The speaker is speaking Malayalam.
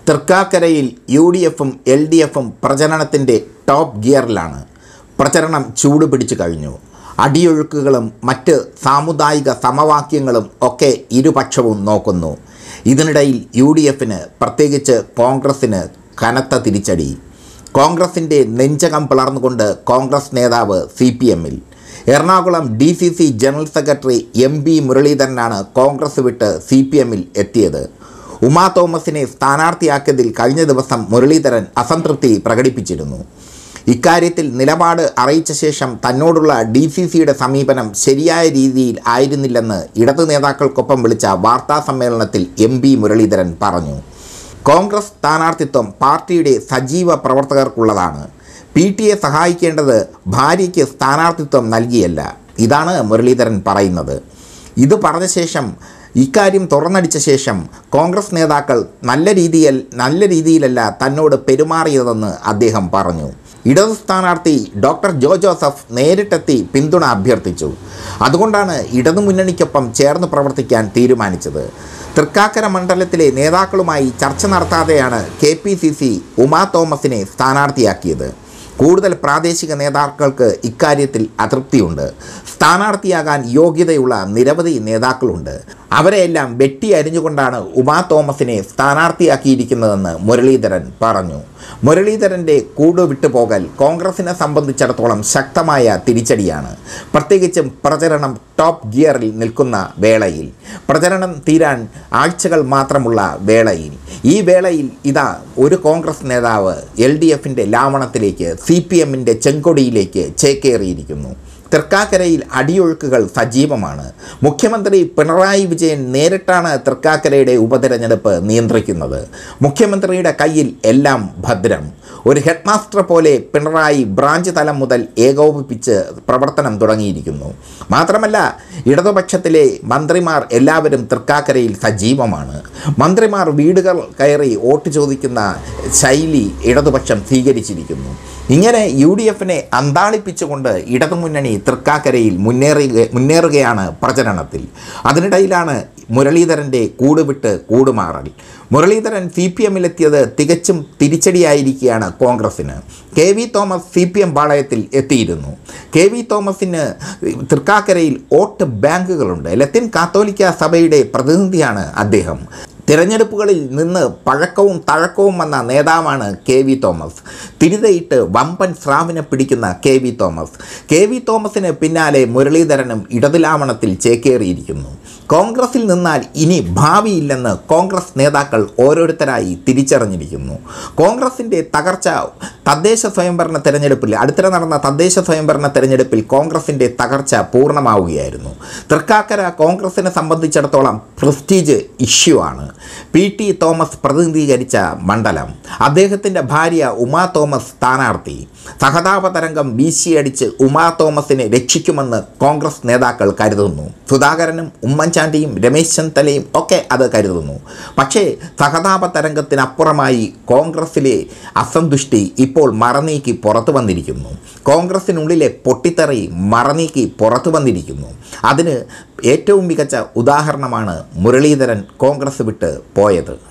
തൃക്കാക്കരയിൽ യു ഡി എഫും എൽ ഡി എഫും പ്രചരണത്തിൻ്റെ ടോപ്പ് ഗിയറിലാണ് പ്രചരണം ചൂടുപിടിച്ചു കഴിഞ്ഞു അടിയൊഴുക്കുകളും മറ്റ് സാമുദായിക സമവാക്യങ്ങളും ഒക്കെ ഇരുപക്ഷവും നോക്കുന്നു ഇതിനിടയിൽ യു ഡി എഫിന് പ്രത്യേകിച്ച് കോൺഗ്രസ്സിന് കനത്ത തിരിച്ചടി കോൺഗ്രസിൻ്റെ നെഞ്ചകം പിളർന്നുകൊണ്ട് കോൺഗ്രസ് നേതാവ് സി പി എമ്മിൽ Ernakulam D C C general secretary M B മുരളീധരനാണ് കോൺഗ്രസ് വിട്ട് സി പി എമ്മിൽ എത്തിയത് ഉമാ തോമസിനെ സ്ഥാനാർത്ഥിയാക്കിയതിൽ കഴിഞ്ഞ ദിവസം മുരളീധരൻ അസംതൃപ്തി പ്രകടിപ്പിച്ചിരുന്നു ഇക്കാര്യത്തിൽ നിലപാട് അറിയിച്ച ശേഷം തന്നോടുള്ള ഡി സി സിയുടെ സമീപനം ശരിയായ രീതിയിൽ ആയിരുന്നില്ലെന്ന് ഇടതു നേതാക്കൾക്കൊപ്പം വിളിച്ച വാർത്താ സമ്മേളനത്തിൽ എം പി മുരളീധരൻ പറഞ്ഞു കോൺഗ്രസ് സ്ഥാനാർത്ഥിത്വം പാർട്ടിയുടെ സജീവ പ്രവർത്തകർക്കുള്ളതാണ് പി ടി എ സഹായിക്കേണ്ടത് ഭാര്യയ്ക്ക് സ്ഥാനാർത്ഥിത്വം നൽകിയല്ല ഇതാണ് മുരളീധരൻ പറയുന്നത് ഇത് പറഞ്ഞ ശേഷം ഇക്കാര്യം തുറന്നടിച്ച ശേഷം കോൺഗ്രസ് നേതാക്കൾ നല്ല രീതിയിൽ നല്ല രീതിയിലല്ല തന്നോട് പെരുമാറിയതെന്ന് അദ്ദേഹം പറഞ്ഞു ഇടതു സ്ഥാനാർത്ഥി ഡോക്ടർ ജോ ജോസഫ് നേരിട്ടെത്തി പിന്തുണ അഭ്യർത്ഥിച്ചു അതുകൊണ്ടാണ് ഇടതുമുന്നണിക്കൊപ്പം ചേർന്ന് പ്രവർത്തിക്കാൻ തീരുമാനിച്ചത് തൃക്കാക്കര മണ്ഡലത്തിലെ നേതാക്കളുമായി ചർച്ച നടത്താതെയാണ് K P C C Uma തോമസിനെ സ്ഥാനാർത്ഥിയാക്കിയത് കൂടുതൽ പ്രാദേശിക നേതാക്കൾക്ക് ഇക്കാര്യത്തിൽ അതൃപ്തിയുണ്ട് സ്ഥാനാർത്ഥിയാകാൻ യോഗ്യതയുള്ള നിരവധി നേതാക്കളുണ്ട് അവരെയെല്ലാം വെട്ടി അരിഞ്ഞുകൊണ്ടാണ് ഉമാ തോമസിനെ സ്ഥാനാർത്ഥിയാക്കിയിരിക്കുന്നതെന്ന് മുരളീധരൻ പറഞ്ഞു മുരളീധരൻ്റെ കൂട് വിട്ടുപോകൽ കോൺഗ്രസിനെ സംബന്ധിച്ചിടത്തോളം ശക്തമായ തിരിച്ചടിയാണ് പ്രത്യേകിച്ചും പ്രചരണം ടോപ്പ് ഗിയറിൽ നിൽക്കുന്ന വേളയിൽ പ്രചരണം തീരാൻ ആഴ്ചകൾ മാത്രമുള്ള വേളയിൽ ഈ വേളയിൽ ഇതാ ഒരു കോൺഗ്രസ് നേതാവ് എൽ ഡി എഫിൻ്റെ ലാവണത്തിലേക്ക് സി പി എമ്മിൻ്റെ ചെങ്കൊടിയിലേക്ക് ചേക്കേറിയിരിക്കുന്നു തൃക്കാക്കരയിൽ അടിയൊഴുക്കുകൾ സജീവമാണ് മുഖ്യമന്ത്രി പിണറായി വിജയൻ നേരിട്ടാണ് തൃക്കാക്കരയുടെ ഉപതെരഞ്ഞെടുപ്പ് നിയന്ത്രിക്കുന്നത് മുഖ്യമന്ത്രിയുടെ കയ്യിൽ എല്ലാം ഭദ്രം ഒരു ഹെഡ് മാസ്റ്റർ പോലെ പിണറായി ബ്രാഞ്ച് തലം മുതൽ ഏകോപിപ്പിച്ച് പ്രവർത്തനം തുടങ്ങിയിരിക്കുന്നു മാത്രമല്ല ഇടതുപക്ഷത്തിലെ മന്ത്രിമാർ എല്ലാവരും തൃക്കാക്കരയിൽ സജീവമാണ് മന്ത്രിമാർ വീടുകൾ കയറി വോട്ട് ചോദിക്കുന്ന ശൈലി ഇടതുപക്ഷം സ്വീകരിച്ചിരിക്കുന്നു ഇങ്ങനെ യു ഡി എഫിനെ അന്താളിപ്പിച്ചുകൊണ്ട് ഇടതുമുന്നണി തൃക്കാക്കരയിൽ മുന്നേറുക മുന്നേറുകയാണ് പ്രചരണത്തിൽ അതിനിടയിലാണ് മുരളീധരൻ്റെ കൂടുവിട്ട് കൂടുമാറൽ മുരളീധരൻ സി പി എമ്മിലെത്തിയത് തികച്ചും തിരിച്ചടിയായിരിക്കുകയാണ് കോൺഗ്രസ്സിന് K V Thomas C P M പാളയത്തിൽ എത്തിയിരുന്നു കെ വി തോമസിന് തൃക്കാക്കരയിൽ വോട്ട് ബാങ്കുകളുണ്ട് ലത്തിൻ കാത്തോലിക്ക സഭയുടെ പ്രതിനിധിയാണ് അദ്ദേഹം തിരഞ്ഞെടുപ്പുകളിൽ നിന്ന് പഴക്കവും തഴക്കവും വന്ന നേതാവാണ് കെ വി തോമസ് തിരിതയിട്ട് വമ്പൻ സ്രാവിനെ പിടിക്കുന്ന K V Thomas K V തോമസിന് പിന്നാലെ മുരളീധരനും ഇടതുലാവണത്തിൽ ചേക്കേറിയിരിക്കുന്നു കോൺഗ്രസിൽ നിന്നാൽ ഇനി ഭാവിയില്ലെന്ന് കോൺഗ്രസ് നേതാക്കൾ ഓരോരുത്തരായി തിരിച്ചറിഞ്ഞിരിക്കുന്നു കോൺഗ്രസിൻ്റെ തകർച്ച തദ്ദേശ സ്വയംഭരണ തെരഞ്ഞെടുപ്പിൽ അടുത്തിടെ നടന്ന തദ്ദേശ സ്വയംഭരണ തെരഞ്ഞെടുപ്പിൽ കോൺഗ്രസിൻ്റെ തകർച്ച പൂർണ്ണമാവുകയായിരുന്നു തൃക്കാക്കര കോൺഗ്രസിനെ സംബന്ധിച്ചിടത്തോളം പ്രസ്റ്റീജ് ഇഷ്യൂ ആണ് പി ടി തോമസ് പ്രതിനിധീകരിച്ച മണ്ഡലം അദ്ദേഹത്തിൻ്റെ ഭാര്യ ഉമാ തോമസ് സ്ഥാനാർത്ഥി സഹതാപ തരംഗം വീശിയടിച്ച് ഉമാ തോമസിനെ രക്ഷിക്കുമെന്ന് കോൺഗ്രസ് നേതാക്കൾ കരുതുന്നു സുധാകരനും ഉമ്മൻചാണ്ടിയും രമേശ് ചെന്നിത്തലയും ഒക്കെ അത് കരുതുന്നു പക്ഷേ സഹതാപ തരംഗത്തിനപ്പുറമായി കോൺഗ്രസിലെ അസന്തുഷ്ടി ഇപ്പോൾ മറനീക്കി പുറത്തു വന്നിരിക്കുന്നു കോൺഗ്രസിനുള്ളിലെ പൊട്ടിത്തെറി മറനീക്കി പുറത്തു വന്നിരിക്കുന്നു അതിന് ഏറ്റവും മികച്ച ഉദാഹരണമാണ് മുരളീധരൻ കോൺഗ്രസ് വിട്ട് പോയത്